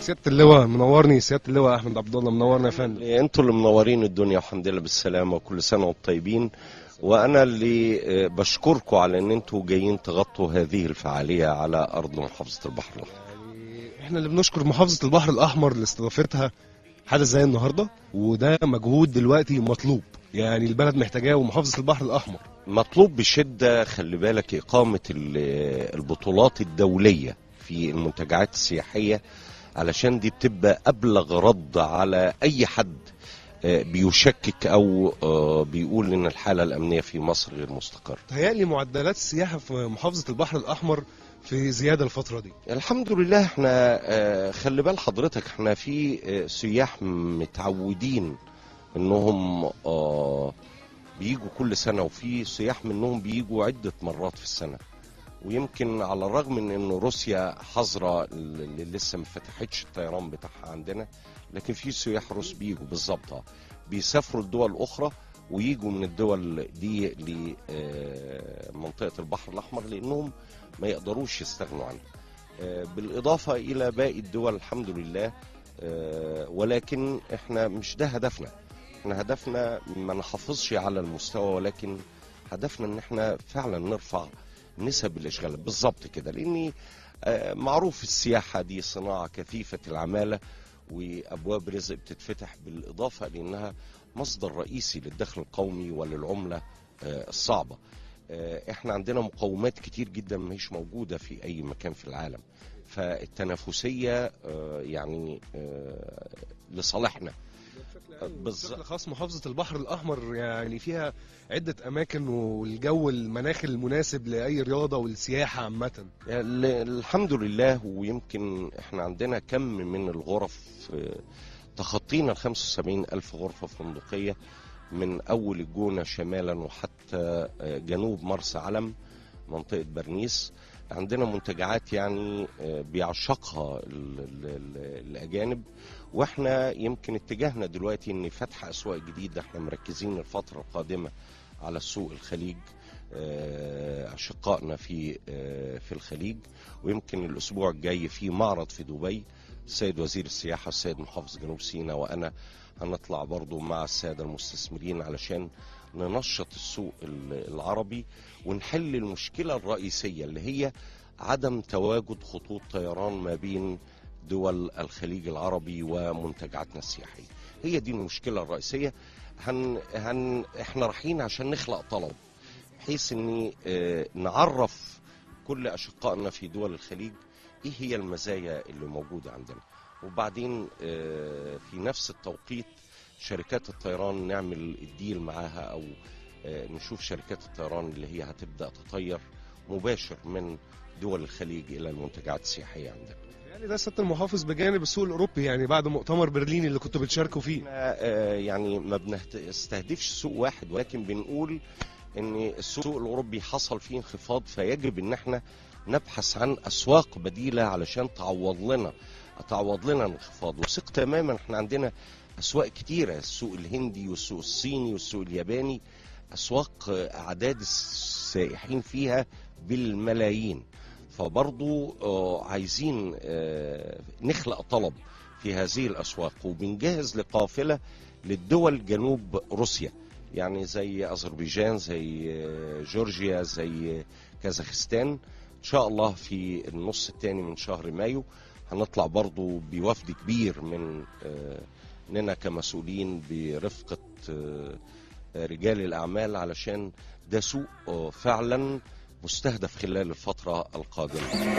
سياده اللواء منورني سياده اللواء احمد عبد الله منورنا يا فندم انتوا اللي منورين الدنيا والحمد لله بالسلامه وكل سنه وانتم طيبين وانا اللي آه، بشكركم على ان انتوا جايين تغطوا هذه الفعاليه على ارض محافظه البحر الاحمر يعني احنا اللي بنشكر محافظه البحر الاحمر اللي استضافتها حدث زي النهارده وده مجهود دلوقتي مطلوب يعني البلد محتاجاه ومحافظه البحر الاحمر مطلوب بشده خلي بالك اقامه ال- البطولات الدوليه في المنتجعات السياحيه علشان دي بتبقى ابلغ رد على اي حد آه، بيشكك او آه، بيقول ان الحاله الامنيه في مصر غير مستقره تهيألي معدلات السياحه في محافظه البحر الاحمر في زياده الفتره دي الحمد لله احنا آه، خلي بال حضرتك احنا في آه، سياح متعودين انهم آه، بيجوا كل سنة وفي سياح منهم بيجوا عدة مرات في السنة ويمكن على الرغم من ان روسيا حظرة اللي لسه ما فتحتش الطيران بتاعها عندنا لكن في سياح روس بيجوا بالظبط آه. بيسافروا لدول اخرى ويجوا من الدول دي لمنطقة البحر الاحمر لانهم ما يقدروش يستغنوا عنها آه، بالإضافة إلى باقي الدول الحمد لله آه، ولكن احنا مش ده هدفنا احنا هدفنا ما نحافظش على المستوى ولكن هدفنا ان احنا فعلا نرفع نسب الاشغال بالظبط كده لان آه، معروف السياحة دي صناعة كثيفة العمالة وابواب رزق بتتفتح بالاضافة لانها مصدر رئيسي للدخل القومي وللعملة آه، الصعبة آه، احنا عندنا مقومات كتير جدا مش موجوده في اي مكان في العالم فالتنافسيه آه، يعني آه، لصالحنا بالظبط. بشكل خاص محافظه البحر الاحمر يعني فيها عده اماكن والجو المناخ المناسب لاي رياضه والسياحه عامه ال- الحمد لله ويمكن احنا عندنا كم من الغرف آه، تخطينا ال 75 ألف غرفة فندقية من أول الجونة شمالا وحتى آه، جنوب مرسى علم منطقة برنيس عندنا منتجعات يعني آه، بيعشقها ال- ال- ال- الأجانب واحنا يمكن اتجاهنا دلوقتي ان فتح اسواق جديده احنا مركزين الفتره القادمه على السوق الخليج آه، اشقائنا في آه، في الخليج ويمكن الاسبوع الجاي في معرض في دبي السيد وزير السياحه السيد محافظ جنوب سيناء وانا هنطلع برضو مع الساده المستثمرين علشان ننشط السوق ال- العربي ونحل المشكله الرئيسيه اللي هي عدم تواجد خطوط طيران ما بين دول الخليج العربي ومنتجعاتنا السياحيه هي دي المشكله الرئيسيه هن هن احنا رايحين عشان نخلق طلب بحيث ان آه، نعرف كل اشقائنا في دول الخليج ايه هي المزايا اللي موجوده عندنا وبعدين آه، في نفس التوقيت شركات الطيران نعمل الديل معاها او آه، نشوف شركات الطيران اللي هي هتبدا تطير مباشر من دول الخليج الى المنتجعات السياحيه عندنا يعني ده سياده المحافظ بجانب السوق الاوروبي يعني بعد مؤتمر برلين اللي كنتوا بتشاركوا فيه احنا آه، يعني ما بنستهدفش سوق واحد ولكن بنقول ان السوق الاوروبي حصل فيه انخفاض فيجب ان احنا نبحث عن اسواق بديله علشان تعوض لنا تعوض لنا الانخفاض وثق تماما احنا عندنا اسواق كتيره السوق الهندي والسوق الصيني والسوق الياباني اسواق آه، اعداد السائحين فيها بالملايين فبرضو آه، عايزين آه، نخلق طلب في هذه الأسواق وبنجهز لقافلة للدول جنوب روسيا يعني زي أذربيجان زي آه، جورجيا زي آه، كازاخستان إن شاء الله في النص الثاني من شهر مايو هنطلع برضو بوفد كبير من آه، مننا كمسؤولين برفقة آه، آه، رجال الأعمال علشان ده سوق آه، فعلا مستهدف خلال الفترة القادمة